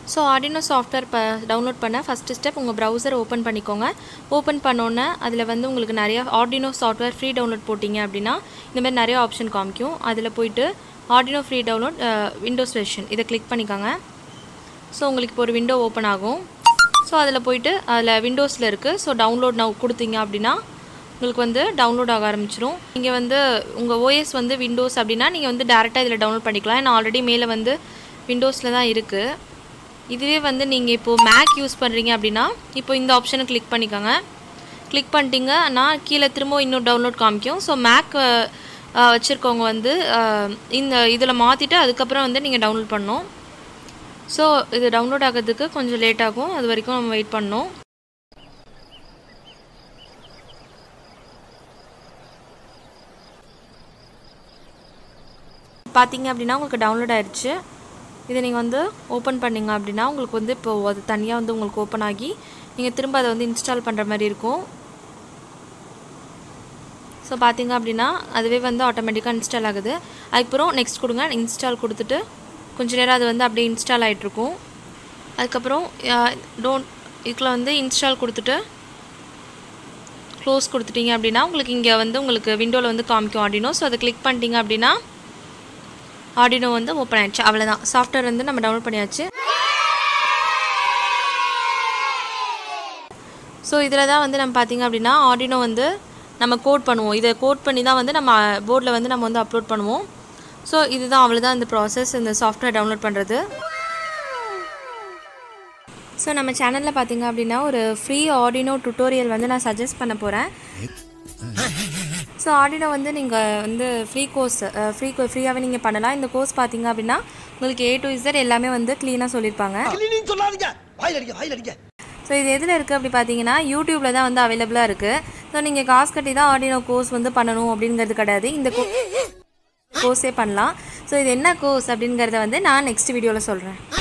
so Arduino software இப்போ download பண்ண first step உங்கள் ப்ரௌசர் ஓப்பன் பண்ணிக்கோங்க ஓப்பன் பண்ணோன்னே அதில் வந்து உங்களுக்கு நிறையா ஆர்டினோ சாஃப்ட்வேர் ஃப்ரீ டவுன்லோட் போட்டிங்க அப்படின்னா இந்த மாதிரி நிறைய ஆப்ஷன் காமிக்கும் அதில் போயிட்டு Arduino free download Windows version இதை கிளிக் பண்ணிக்கோங்க ஸோ உங்களுக்கு இப்போ ஒரு விண்டோ ஓப்பன் ஆகும் ஸோ அதில் போயிட்டு அதில் விண்டோஸில் இருக்குது ஸோ டவுன்லோட் நான் கொடுத்தீங்க அப்படின்னா உங்களுக்கு வந்து டவுன்லோட் ஆக ஆரம்பிச்சிடும் நீங்கள் வந்து உங்கள் ஓஎஸ் வந்து விண்டோஸ் அப்படின்னா நீங்கள் வந்து டேரெக்டாக இதில் டவுன்லோட் பண்ணிக்கலாம் ஏன்னா ஆல்ரெடி மேலே வந்து விண்டோஸில் தான் இருக்குது இதுவே வந்து நீங்கள் இப்போது மேக் யூஸ் பண்ணுறீங்க அப்படின்னா இப்போ இந்த ஆப்ஷனை கிளிக் பண்ணிக்கோங்க கிளிக் பண்ணிட்டீங்கன்னா கீழே திரும்ப இன்னும் டவுன்லோட் காமிக்கும் ஸோ மேக் வச்சுருக்கவங்க வந்து அஹ், இந்த இதில் மாற்றிட்டு அதுக்கப்புறம் வந்து நீங்கள் டவுன்லோட் பண்ணணும் ஸோ இது டவுன்லோட் ஆகிறதுக்கு கொஞ்சம் லேட் ஆகும் அது வரைக்கும் நம்ம வெயிட் பண்ணணும் பார்த்தீங்க அப்படின்னா உங்களுக்கு டவுன்லோட் ஆயிடுச்சு இதை நீங்கள் வந்து ஓப்பன் பண்ணீங்க அப்படின்னா உங்களுக்கு வந்து இப்போ அது தனியாக வந்து உங்களுக்கு ஓப்பன் ஆகி நீங்கள் திரும்ப அதை வந்து இன்ஸ்டால் பண்ணுற மாதிரி இருக்கும் ஸோ பார்த்தீங்க அப்படின்னா அதுவே வந்து ஆட்டோமேட்டிக்காக இன்ஸ்டால் ஆகுது அதுக்கப்புறம் நெக்ஸ்ட் கொடுங்க இன்ஸ்டால் கொடுத்துட்டு கொஞ்ச நேரம் அது வந்து அப்படியே இன்ஸ்டால் ஆகிட்ருக்கும் அதுக்கப்புறம் டோன்ட் இதுக்குள்ள வந்து இன்ஸ்டால் கொடுத்துட்டு க்ளோஸ் கொடுத்துட்டீங்க அப்படின்னா உங்களுக்கு இங்கே வந்து உங்களுக்கு விண்டோவில் வந்து காமிக்கும் ஆடினோ ஸோ அதை கிளிக் பண்ணிட்டீங்க அப்படின்னா ஆடினோ வந்து ஓப்பன் ஆயிடுச்சு அவ்வளோதான் சாஃப்ட்வேர் வந்து நம்ம டவுன்லோட் பண்ணியாச்சு ஸோ இதில் தான் வந்து நம்ம பார்த்தீங்க அப்படின்னா ஆடினோ வந்து நம்ம கோட் பண்ணுவோம் இதை கோட் பண்ணி தான் வந்து நம்ம போர்டில் வந்து நம்ம வந்து அப்லோட் பண்ணுவோம் ஸோ இதுதான் அவ்வளோதான் இந்த ப்ராசஸ் இந்த சாஃப்ட்வேர் டவுன்லோட் பண்ணுறது ஸோ நம்ம சேனலில் பார்த்தீங்க அப்படின்னா ஒரு ஃப்ரீ ஆடினோ டுட்டோரியல் வந்து நான் சஜஸ்ட் பண்ண போகிறேன் ஸோ ஆடினோ வந்து நீங்கள் வந்து ஃப்ரீ கோர்ஸ் ஃப்ரீ ஃப்ரீயாகவே நீங்கள் பண்ணலாம் இந்த கோர்ஸ் பார்த்தீங்க அப்படின்னா உங்களுக்கு ஏ டு இசட் எல்லாமே வந்து க்ளீனாக சொல்லியிருப்பாங்க கிளீனிங் சொல்லாதீங்க வாயில் அடிக்க வாயில் அடிக்க ஸோ இது எதில் இருக்குது அப்படி பார்த்தீங்கன்னா யூடியூப்பில் தான் வந்து அவைலபிளாக இருக்குது ஸோ நீங்கள் காசு கட்டி தான் ஆடினோ கோர்ஸ் வந்து பண்ணணும் அப்படிங்கிறது கிடையாது இந்த கோர்ஸே பண்ணலாம் ஸோ இது என்ன கோர்ஸ் அப்படிங்கிறத வந்து நான் நெக்ஸ்ட் வீடியோவில் சொல்கிறேன்